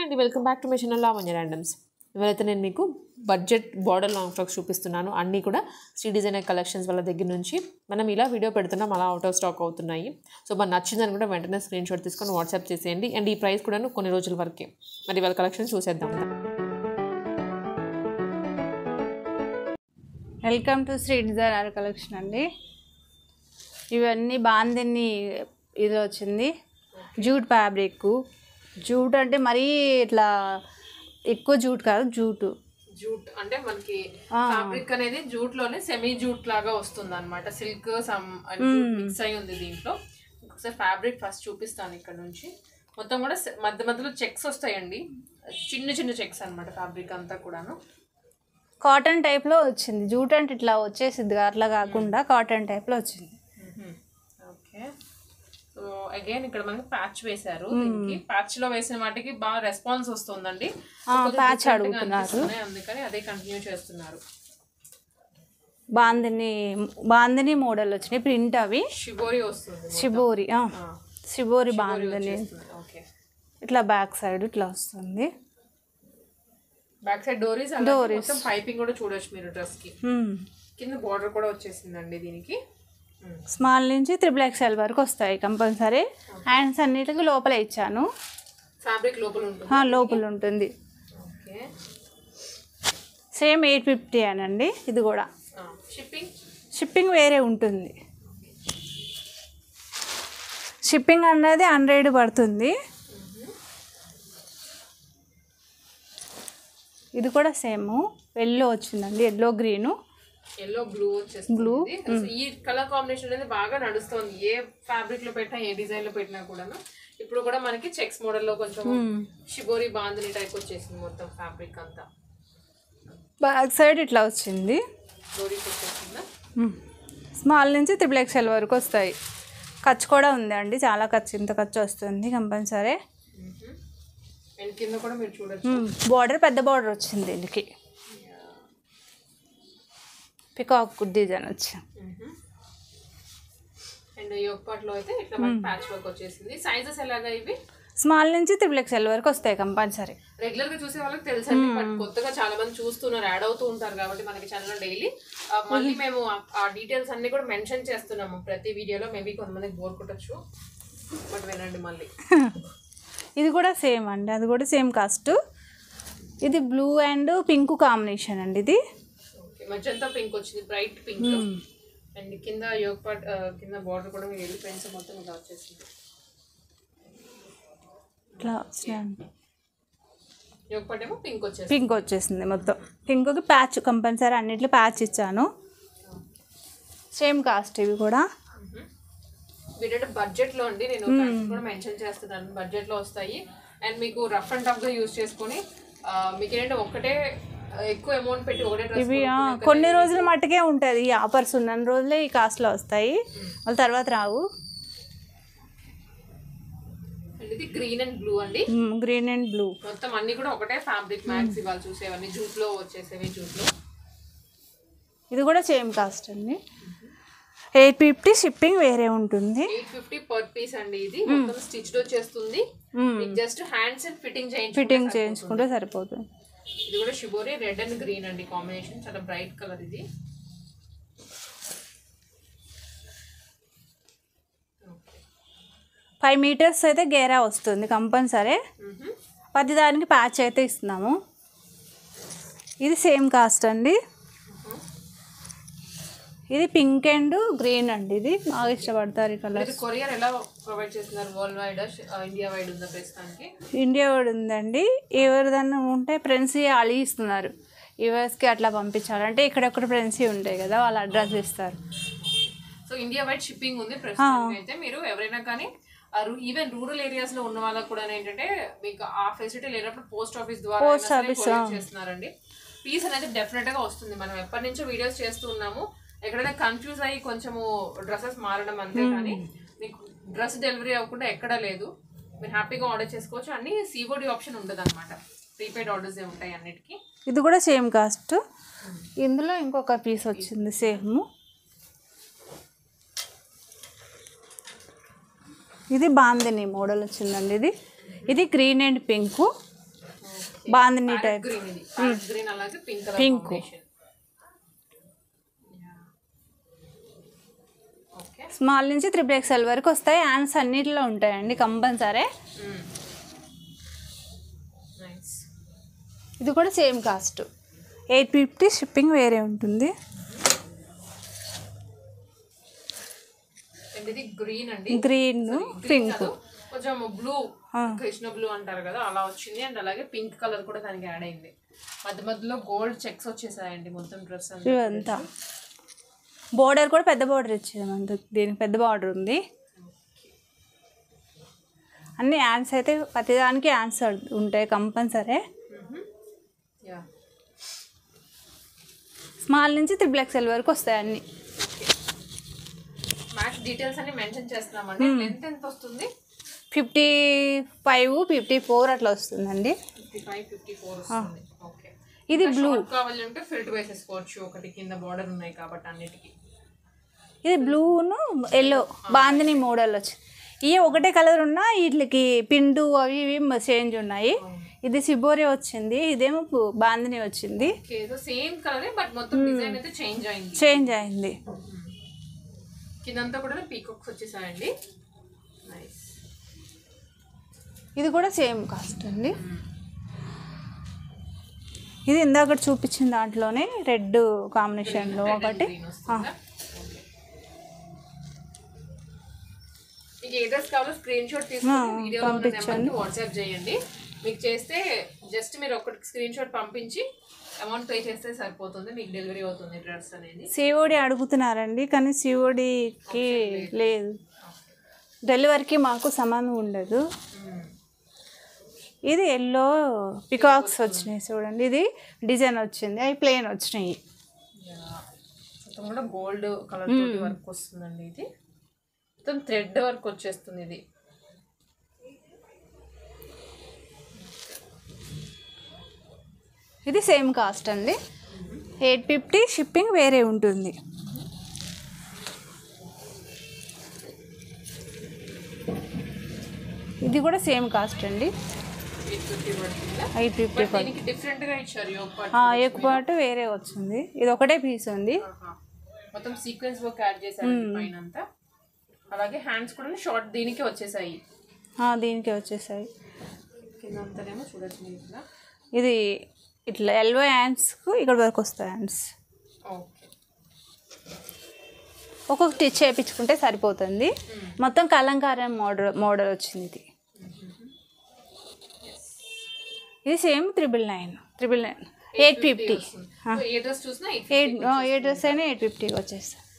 Hi అండి welcome back to my channel Lavanya randoms ఇవాళైతే నేను మీకు బడ్జెట్ బార్డర్ లాంగ్ ఫ్రాక్స్ చూపిస్తున్నాను అన్నీ కూడా శ్రీ డిజైనర్ కలెక్షన్స్ వాళ్ళ దగ్గర నుంచి మనం ఇలా వీడియో పెడుతున్నాం అలా అవుట్ ఆఫ్ స్టాక్ అవుతున్నాయి సో మరి నచ్చిందని కూడా వెంటనే స్క్రీన్ షాట్ తీసుకొని వాట్సాప్ చేసేయండి అండ్ ఈ ప్రైస్ కూడా కొన్ని రోజుల వరకే మరి వాళ్ళ కలెక్షన్స్ చూసేద్దాం welcome to Shri designer collection అండి ఇవన్నీ బాందిని ఇది వచ్చింది జూట్ ఫ్యాబ్రిక్ జూట్ అంటే మరీ ఇట్లా ఎక్కువ జూట్ కాదు జూటు జూట్ అంటే మనకి ఫ్యాబ్రిక్ అనేది జూట్ లోనే సెమీ జూట్ లాగా వస్తుంది అనమాట సిల్క్ సమ్ మిక్స్ అయి ఉంది దీంట్లో ఒకసారి ఫ్యాబ్రిక్ ఫస్ట్ చూపిస్తాను ఇక్కడ నుంచి మొత్తం కూడా se- మధ్య మధ్యలో చెక్స్ వస్తాయండి చిన్న చిన్న చెక్స్ అన్నమాట ఫ్యాబ్రిక్ అంతా కూడాను కాటన్ టైప్లో వచ్చింది జూట్ అంటే ఇట్లా వచ్చేసింది అట్లా కాకుండా కాటన్ టైప్లో వచ్చింది ఓకే సో అగైన్ ఇక్కడ మనకి ప్యాచ్ వేశారు దీనికి ప్యాచ్ లో వేసిన వాటికి బాగా రెస్పాన్స్ వస్తుందండి కొంచెం ప్యాచ్ different గా అడుగుతున్నారు అనిపిస్తున్నాయి, అందుకని అదే కంటిన్యూ చేస్తున్నారు బాందిని బాందిని మోడల్ వచ్చినాయి ప్రింట్ అవి షిబోరి వస్తుంది షిబోరి ఆ, షిబోరి బాందిని ఓకే ఇట్లా బ్యాక్ సైడ్ ఇట్లా వస్తుంది బ్యాక్ సైడ్ డోరీస్ మొత్తం పైపింగ్ కూడా చూడొచ్చు మీరు డ్రెస్ కి మ్మ్. కింద బార్డర్ కూడా వచ్చేసిందండి దీనికి స్మాల్ నుంచి త్రిబుల్ ఎక్స్ఎల్ వరకు వస్తాయి కంపల్సరీ హ్యాండ్స్ అన్నిటికీ లోపల ఇచ్చాను ఫ్యాబ్రిక్ లోపల ఉంటుంది ఆ, లోపల ఉంటుంది ఓకే సేమ్ ఎయిట్ ఫిఫ్టీ అనండి ఇది కూడా షిప్పింగ్ షిప్పింగ్ వేరే ఉంటుంది షిప్పింగ్ అన్నది హండ్రెడ్ పడుతుంది ఇది కూడా సేమ్ ఎల్లో వచ్చిందండి ఎల్లో గ్రీను ఎల్లో బ్లూ వచ్చేస్తుంది బ్లూ ఈ కలర్ కాంబినేషన్ అనేది బాగా నడుస్తుంది ఏ ఫ్యాబ్రిక్ లో పెట్టినా ఏ డిజైన్ లో పెట్టినా కూడాను ఇప్పుడు కూడా మనకి చెక్స్ మోడల్ లో కొంచెం షిబోరి బాందిని టైప్ వచ్చేసింది మొత్తం ఫ్యాబ్రిక్ అంతా బ్యాక్ సైడ్ ఇట్లా వచ్చింది డోరీస్ వచ్చేసిందా స్మాల్ నుంచి త్రిబుల్ ఎక్స్ఎల్ వరకు వస్తాయి ఖర్చు కూడా ఉంది చాలా ఖర్చు ఇంత ఖర్చు వస్తుంది కంపల్సరీ అండ్ కింద కూడా మీరు చూడొచ్చు బార్డర్ పెద్ద బార్డర్ వచ్చింది దీనికి పికాక్ డిజైన్ వచ్చింది అండ్ యోగ్ పార్ట్ లో అయితే ఇట్లా మనకి ప్యాచ్ వర్క్ వచ్చేసింది సైజెస్ ఎలాగా ఇవి స్మాల్ నుంచి త్రిబుల్ ఎక్స్ఎల్ వరకు వస్తాయి కంపల్సరీ రెగ్యులర్ గా చూసే వాళ్ళకి తెలుసండి బట్ కొత్తగా చాలా మంది చూస్తున్నారు యాడ్ అవుతూ ఉంటారు కాబట్టి మనకి ఛానల్ డైలీ మళ్ళీ మేము ఆ- ఆ డీటెయిల్స్ అన్ని కూడా మెన్షన్ చేస్తున్నాము ప్రతి వీడియోలో మేబీ కొంతమందికి బోర్ కొట్టచ్చు బట్ వినండి మళ్ళీ ఇది కూడా సేమ్ అండి అది కూడా సేమ్ కాస్ట్ ఇది బ్లూ అండ్ పింక్ కాంబినేషన్ అండి ఇది ఓకే మధ్యంతా పింక్ వచ్చింది బ్రైట్ పింక్ అండ్ కింద యోగ్ పార్ట్ కింద బార్డర్ కూడా మీరు వెళ్ళిపోయిన మొత్తం ఇలా వచ్చేసింది ఇట్లా వచ్చినాయండి యోగ్ పార్ట్ ఏమో పింక్ వచ్చేసింది పింక్ వచ్చేసింది మొత్తం పింక్కి ప్యాచ్ కంపల్సరీ అన్నిట్లో ప్యాచ్ ఇచ్చాను సేమ్ కాస్ట్ ఇవి కూడా వీటంటే బడ్జెట్ లో అండి నేను prices కూడా మెన్షన్ చేస్తున్నాను బడ్జెట్ లో వస్తాయి అండ్ మీకు రఫ్ అండ్ టఫ్ గా యూజ్ చేసుకొని ఆ, మీకు ఏంటంటే ఒకటే ఆ, ఎక్కువ అమౌంట్ పెట్టి ఒకటే డ్రెస్ ఇవి ఆ, కొన్ని రోజుల మట్టుకే ఉంటుంది ఈ ఆఫర్స్ ఉన్న రోజులే ఈ కాస్ట్లో వస్తాయి వాళ్ళ తర్వాత రావు ఇది గ్రీన్ అండ్ బ్లూ అండి గ్రీన్ అండ్ బ్లూ మొత్తం అన్ని కూడా ఒకటే ఫ్యాబ్రిక్ మ్యాక్స్ ఇవాళ చూసేవన్నీ జూట్ లో వచ్చేసేవి జూట్ లో ఇది కూడా సేమ్ కాస్ట్ అండి ఎయిట్ ఫిఫ్టీ షిప్పింగ్ వేరే ఉంటుంది ఎయిట్ ఫిఫ్టీ పర్ పీస్ అండి ఇది మొత్తం స్టిచ్డ్ వచ్చేస్తుంది మీకు జస్ట్ హ్యాండ్స్ అండ్ ఫిట్టింగ్ చేయించి ఫిట్టింగ్ చేయించుకుంటే సరిపోతుంది ఇది కూడా షిబోరి రెడ్ అండ్ గ్రీన్ అండి కాంబినేషన్ చాలా బ్రైట్ కలర్ ఇది ఫైవ్ మీటర్స్ అయితే గేరా వస్తుంది కంపల్సరీ పది దానికి ప్యాచ్ అయితే ఇస్తున్నాము ఇది సేమ్ కాస్ట్ అండి ఇది పింక్ అండ్ గ్రీన్ అండి ఇది బాగా ఇష్టపడతారు ఈ కలర్ ఇది కొరియర్ ఎలా ప్రొవైడ్ చేస్తున్నారు వరల్డ్ వైడ్ ఇండియా వైడ్ ఉందా ప్రస్తుతానికి ఇండియా కూడా ఉందండి ఎవరిదన్నా ఉంటే ఫ్రెండ్స్ వాళ్ళు ఇస్తున్నారు యూఎస్కి అట్లా పంపించాలి అంటే ఇక్కడెక్కడ ఫ్రెండ్స్ ఉంటాయి కదా వాళ్ళ అడ్రస్ ఇస్తారు సో ఇండియా వైడ్ షిప్పింగ్ ఉంది ప్రస్తుతానికి అయితే మీరు ఎవరైనా కానీ ఈవెన్ రూరల్ ఏరియాస్ లో ఉన్న వాళ్ళకి కూడా ఏంటంటే మీకు ఆ ఫెసిలిటీ లేనప్పుడు పోస్ట్ ఆఫీస్ ద్వారా Post office, కొరియర్ చేస్తున్నారండి పీస్ అనేది డెఫినెట్ గా వస్తుంది మనం ఎప్పటి నుంచో వీడియోస్ చేస్తూ ఉన్నాము ఎక్కడైనా కన్ఫ్యూజ్ అయ్యి కొంచెము డ్రెస్సెస్ మారడం అంతే కానీ మీకు డ్రెస్ డెలివరీ అవ్వకుండా ఎక్కడా లేదు మీరు హ్యాపీగా ఆర్డర్ చేసుకోవచ్చు అన్ని సీఓడి ఆప్షన్ ఉండదు అనమాట ప్రీపెయిడ్ ఆర్డర్స్ ఏ ఉంటాయి అన్నిటికీ ఇది కూడా సేమ్ కాస్ట్ ఇందులో ఇంకొక పీస్ వచ్చింది సేమ్ ఇది బాందిని మోడల్ వచ్చిందండి ఇది ఇది green and pink bandhani type green ఇది గ్రీన్ అలాగే pink colour Pink. Combination okay small నుంచి త్రిపుల్ ఎక్స్ఎల్ వరకు వస్తాయి హ్యాండ్స్ అన్నిటిలో ఉంటాయండి కంపల్సరీ నైస్ ఇది కూడా same cost eight fifty shipping వేరే ఉంటుంది అండ్ ఇది గ్రీన్ అండి గ్రీన్ పింక్ కాదు, కొంచెం బ్లూ కృష్ణ బ్లూ అంటారు కదా అలా వచ్చింది అండ్ అలాగే పింక్ కలర్ కూడా దానికి యాడ్ అయింది మధ్య మధ్యలో గోల్డ్ చెక్స్ వచ్చేసాయండి మొత్తం డ్రెస్ అంతా ఇవంతా బోర్డర్ కూడా పెద్ద బోర్డర్ ఇచ్చామంత దీనికి పెద్ద బార్డర్ ఉంది అన్ని యాన్స్ అయితే ప్రతిదానికి యాన్స్ ఉంటాయి కంపల్సరీ యా స్మాల్ నుంచి త్రిబుల్ ఎక్స్ఎల్ వరకు వస్తాయి అన్ని మ్యాచ్ డీటెయిల్స్ అన్ని మెన్షన్ చేస్తున్నామండి లెంత్ ఎంత వస్తుంది ఫిఫ్టీ ఫైవ్ ఫిఫ్టీ ఫోర్ అట్లా వస్తుందండి ఫిఫ్టీ ఫైవ్ ఫిఫ్టీ ఫోర్ వస్తుంది ఓకే ఇది బ్లూ కావాలంటే ఫిల్ట్ వేసేసుకోవచ్చు ఒకటి కింద బార్డర్ ఉన్నాయి కాబట్టి అన్నిటికీ ఇది బ్లూను ఎల్లో బాందిని మోడల్ వచ్చి ఇవి ఒకటే కలర్ ఉన్నా వీటికి పిండు అవి ఇవి చేంజ్ ఉన్నాయి ఇది సిబోరి వచ్చింది ఇదేమో పు- బాందిని వచ్చింది ఏదో సేమ్ కలరే బట్ మొత్తం డిజైన్ అయితే చేంజ్ అయింది చేంజ్ అయింది కిందంతా కూడా పీకాక్స్ వచ్చేసాయండి నైస్ ఇది కూడా సేమ్ కాస్ట్ అండి ఇది ఇందాక చూపించిన దాంట్లోనే రెడ్ కాంబినేషన్లో ఒకటి గ్రీన్ వస్తుందా మీకు ఏ డ్రెస్ కావాలో స్క్రీన్ షాట్ తీసుకుని వీడియో నెంబర్కి వాట్సాప్ చేయండి మీకు చేస్తే జస్ట్ మీరు ఒకటి స్క్రీన్ షాట్ పంపించి అమౌంట్ పే చేస్తే సరిపోతుంది మీకు డెలివరీ అవుతుంది డ్రెస్ అనేది సిఓడి అడుగుతున్నారండి కానీ సిఓడికి లేదు డెలివరీకి మాకు సంబంధం ఉండదు ఇది ఎల్లో పికాక్స్ వచ్చినాయి చూడండి ఇది డిజైన్ వచ్చింది అవి ప్లెయిన్ వచ్చినాయి మొత్తం కూడా గోల్డ్ కలర్ తోటి వర్క్ వస్తుందండి ఇది మొత్తం థ్రెడ్ వర్క్ వచ్చేస్తుంది ఇది ఇది సేమ్ కాస్ట్ అండి ఎయిట్ ఫిఫ్టీ షిప్పింగ్ వేరే ఉంటుంది ఇది కూడా సేమ్ కాస్ట్ అండి ఎయిట్ ఫిఫ్టీ పడుతుందా ఎయిట్ ఫిఫ్టీ బట్ దీనికి డిఫరెంట్ గా ఇచ్చారు యోగ్ పార్ట్ ఎక్కువ పాటు వేరే వచ్చింది ఇది ఒకటే పీస్ ఉంది ఆహా. మొత్తం సీక్వెన్స్ వర్క్ యాడ్ చేశారు పైన అంతా అలాగే హ్యాండ్స్ కూడా షార్ట్ దీనికి వచ్చేసాయి ఆ, దీనికి వచ్చేసాయి కింద అంతానేమో చూడొచ్చు మీరు ఇట్లా ఇది ఇట్లా ఎల్వో హ్యాండ్స్కు ఇక్కడ వరకు వస్తాయి హ్యాండ్స్ ఓకే ఒక్కొక్క స్టిచ్ చేయించుకుంటే సరిపోతుంది మొత్తం కలంకారం మోడల్ మోడల్ వచ్చింది ఇది ఇది same triple nine triple nine eight fifty ఏ డ్రెస్ చూసినా ఎయిట్ ఎయిట్ ఏ డ్రెస్ అయినా ఎయిట్ ఫిఫ్టీకి వచ్చేస్తుంది